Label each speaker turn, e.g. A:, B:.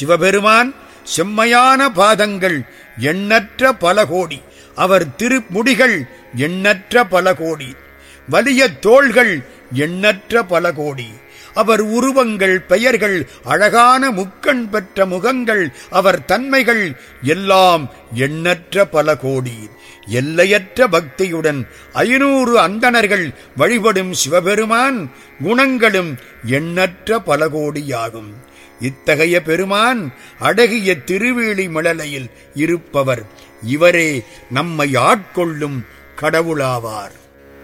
A: சிவபெருமான் செம்மையான பாதங்கள் எண்ணற்ற பல கோடி அவர் திருமுடிகள் எண்ணற்ற பல கோடி வலிய தோள்கள் எண்ணற்ற பல கோடி அவர் உருவங்கள் பெயர்கள் அழகான முக்கண் பெற்ற முகங்கள் அவர் தன்மைகள் எல்லாம் எண்ணற்ற பல கோடி எல்லையற்ற பக்தியுடன் ஐநூறு அந்தணர்கள் வழிபடும் சிவபெருமான் குணங்களும் எண்ணற்ற பல கோடியாகும் இத்தகைய பெருமான் அடகிய திருவேலி மழலையில் இருப்பவர் இவரே நம்மை ஆட்கொள்ளும் கடவுளாவார்